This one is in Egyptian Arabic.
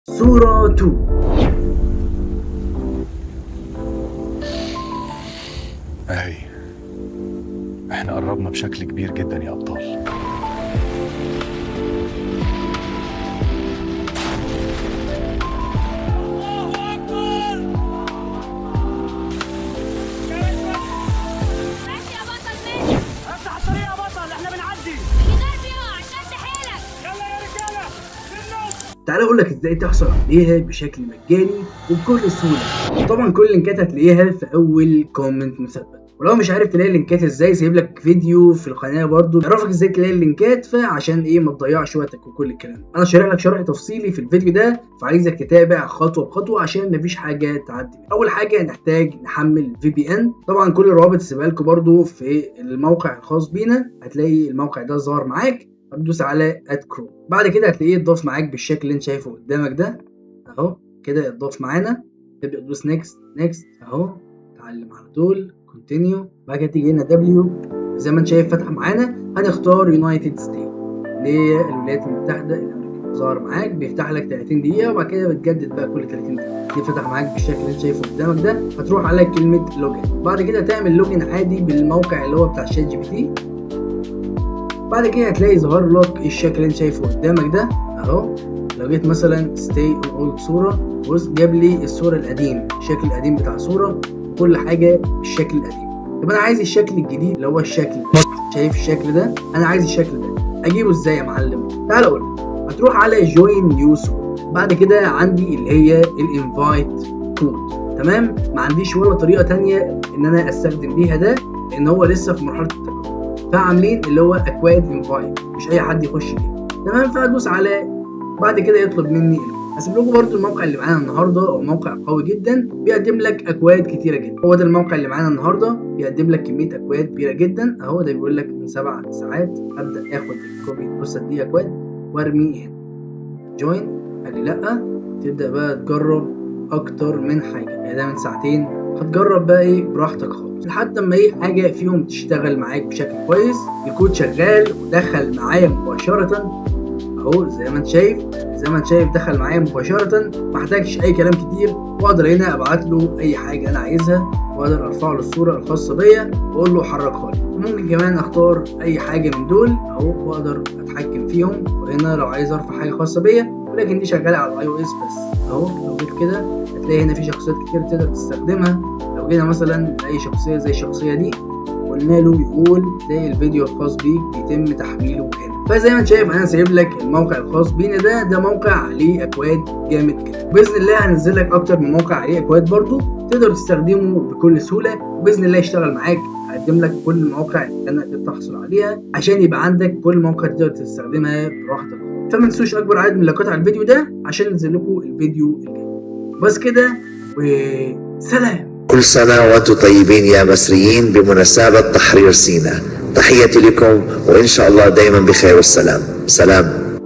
صورة 2 اهي احنا قربنا بشكل كبير جدا يا ابطال ماشي يا بطل ماشي افتح الطريق يا بطل احنا بنعدي الجدار بيقع شد حيلك يلا يا رجاله للنص تعال اقول لك ازاي تحصل عليها بشكل مجاني وبكل سهوله طبعا كل اللينكات هتلاقيها في اول كومنت مثبت ولو مش عارف تلاقي اللينكات ازاي سايب لك فيديو في القناه برضو يعرفك ازاي تلاقي اللينكات فعشان ايه ما تضيعش وقتك وكل الكلام ده. انا شارح لك شرح تفصيلي في الفيديو ده فعايزك تتابع خطوه بخطوه عشان مفيش حاجه تعدي منها. اول حاجه هنحتاج نحمل في بي ان طبعا كل الروابط سيبها لكم برضو في الموقع الخاص بينا هتلاقي الموقع ده ظهر معاك هتدوس على اد كروم بعد كده هتلاقيه اتضاف معاك بالشكل اللي انت شايفه قدامك ده اهو كده اتضاف معانا تبدا تدوس نيكست نيكست اهو تعلم على طول كونتينيو بعد كده تيجي هنا دبليو زي ما انت شايف فتح معانا هنختار يونايتد ستيت اللي هي الولايات المتحده الامريكيه ظهر معاك بيفتح لك 30 دقيقه وبعد كده بتجدد بقى كل 30 دقيقه دي فتح معاك بالشكل اللي انت شايفه قدامك ده هتروح على كلمه لوجن بعد كده تعمل لوجن عادي بالموقع اللي هو بتاع شات جي بي تي بعد كده هتلاقي ظهر لك الشكل اللي انت شايفه قدامك ده اهو لو جيت مثلا ستي اون اولد صوره بص جاب لي الصوره القديم الشكل القديم بتاع الصوره وكل حاجه بالشكل القديم طب انا عايز الشكل الجديد اللي هو الشكل ده شايف الشكل ده انا عايز الشكل ده اجيبه ازاي يا معلم تعال اقول لك. هتروح على جوين نيو صوره بعد كده عندي اللي هي الانفايت كود تمام ما عنديش ولا طريقه تانية ان انا استخدم بيها ده لان هو لسه في مرحله التجربه فعاملين اللي هو اكواد انفايت مش اي حد يخش فيه تمام فهدوس على بعد كده يطلب مني هسيب لكم برضو الموقع اللي معانا النهارده هو موقع قوي جدا بيقدم لك اكواد كتيره جدا هو ده الموقع اللي معانا النهارده بيقدم لك كميه اكواد كبيره جدا اهو ده بيقول لك من سبع ساعات ابدا اخد الكوبي بص دي اكواد وارمي هنا جوين قال لي لا تبدا بقى تجرب اكتر من حاجه يعني ده من ساعتين هتجرب بقى ايه براحتك خالص لحد اما ايه حاجه فيهم تشتغل معاك بشكل كويس الكود شغال ودخل معايا مباشره اهو زي ما انت شايف زي ما انت شايف دخل معايا مباشره ما احتاجش اي كلام كتير واقدر هنا ابعت له اي حاجه انا عايزها واقدر ارفع له الصوره الخاصه بيا واقول له حركها لي ممكن كمان اختار اي حاجه من دول اهو واقدر اتحكم فيهم وهنا لو عايز ارفع حاجه خاصه بيا ولكن دي شغاله على الاي او اس بس اهو لو جيت كده هتلاقي هنا في شخصيات كتير تقدر تستخدمها لو جينا مثلا لاي شخصيه زي الشخصيه دي قلنا له يقول تلاقي الفيديو الخاص بيك بيتم تحميله هنا فزي ما انت شايف انا سايب لك الموقع الخاص بينا ده ده موقع عليه اكواد جامد جدا باذن الله هنزل لك اكتر من موقع عليه اكواد برضو تقدر تستخدمه بكل سهوله وباذن الله يشتغل معاك هقدم لك كل المواقع اللي انا قدرت احصل عليها عشان يبقى عندك كل موقع تقدر تستخدمها براحتك فما تنسوش اكبر عدد من اللايكات على الفيديو ده عشان انزل لكم الفيديو الجاي بس كده وسلام كل سنة وأنتم طيبين يا مصريين بمناسبة تحرير سيناء تحياتي لكم وإن شاء الله دائما بخير والسلام سلام